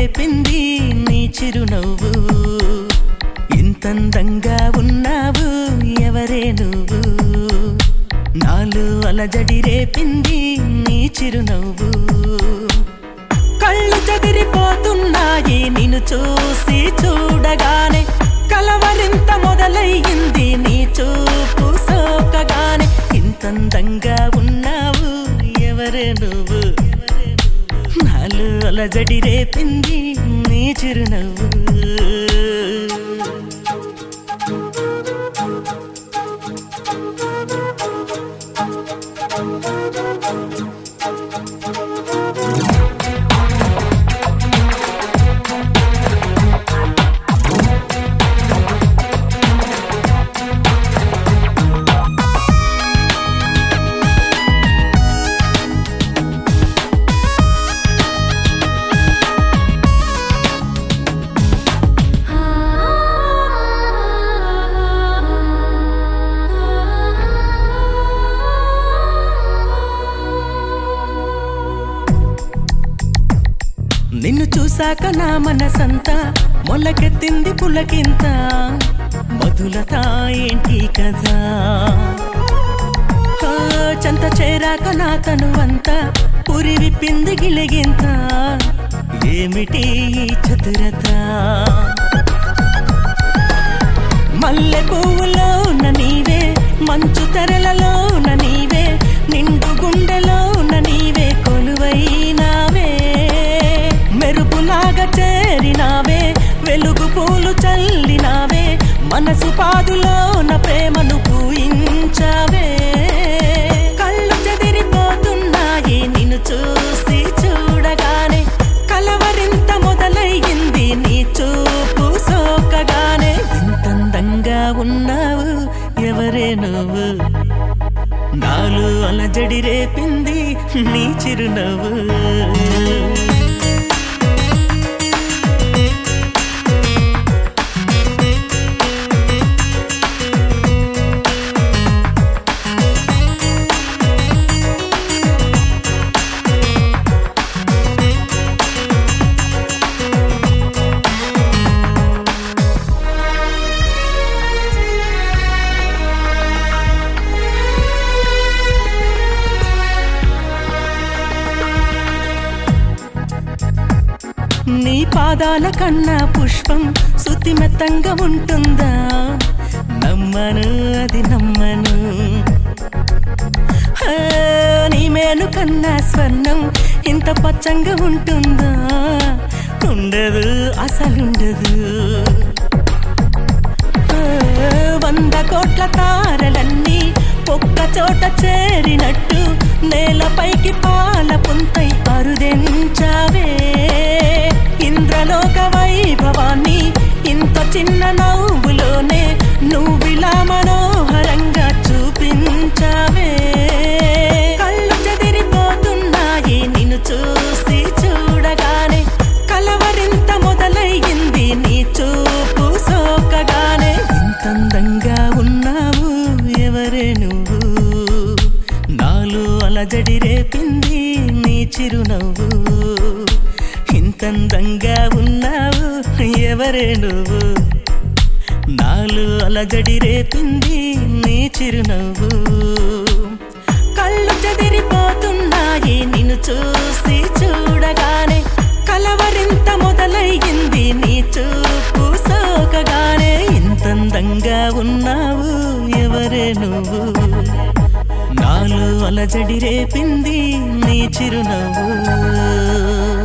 రేపింది నీ చిరునవ్వు ఇంతందంగా ఉన్నావు ఎవరే నువ్వు నాలు అలజడి రేపింది నీ చిరునవ్వు కళ్ళు చెదిరిపోతున్నాయి నిన్ను చూసి చూడగానే కలవరింత మొదలయ్యింది నీ చూపు సోకగానే ఇంతందంగా ఉన్నావు ఎవరే నువ్వు నాలు అలజడి రేపింది నీ చిరునవ్వు నిన్ను చూశాక నా మనసంతా మొలకెత్తింది పులకింత మధులత ఏంటి కదా ఆ, చెంత చేరాక నా తనువంతా పురి విప్పింది గిలిగింత ఏమిటి ఈ చతురత మల్లె పువ్వులోన నీవే మంచు తెరలలోన నీవే నిండు గుండెలోన నీవే కొలువైనావే మెరుపులాగా చేరినావే వెలుగు పూలు చల్లినావే మనసు పాదులోన ప్రేమను పూయించావే కళ్ళు చెదిరిపోతున్నాయి నిన్ను చూసి చూడగానే కలవరింత మొదలయ్యింది నీ చూపు సోకగానే ఇంతందంగా ఉన్నావు ఎవరే నువ్వు నాలు అలజడి రేపింది నీ చిరునవ్వు నీ పాదాల కన్నా పుష్పం శుతిమెత్తంగా ఉంటుందా నమ్మను అది నమ్మను ఆ, నీ మేను కన్నా స్వర్ణం ఇంత పచ్చంగా ఉంటుందా ఉండదు అసలుండదు ఆ, వంద కోట్ల తారలన్నీ ఒక్క చోట చేరినట్టు నేలపైకి పాల పుంతై అరుదెంచావే ఇంద్రలోక వైభవాన్ని ఇంత చిన్న నవ్వులోనే నువ్విలా మనోహరంగా చూపించావే కళ్ళు చెదిరిపోతున్నాయి నిన్ను చూసి చూడగానే కలవరింత మొదలయ్యింది నీ చూపు సోకగానే ఇంతందంగా ఉన్నావు ఎవరే నువ్వు నాలో అలజడి రేపింది నీ చిరునవ్వు ఇంతందంగా ఉన్నావు ఎవరే నువ్వు నాలు అలజడి రేపింది నీ చిరునవ్వు కళ్ళు చెదిరిపోతున్నాయి నిన్ను చూసి చూడగానే కలవరింత మొదలయ్యింది నీ చూపు సోకగానే ఇంతందంగా ఉన్నావు ఎవరే నువ్వు నాలో అలజడి రేపింది నీ చిరునవ్వు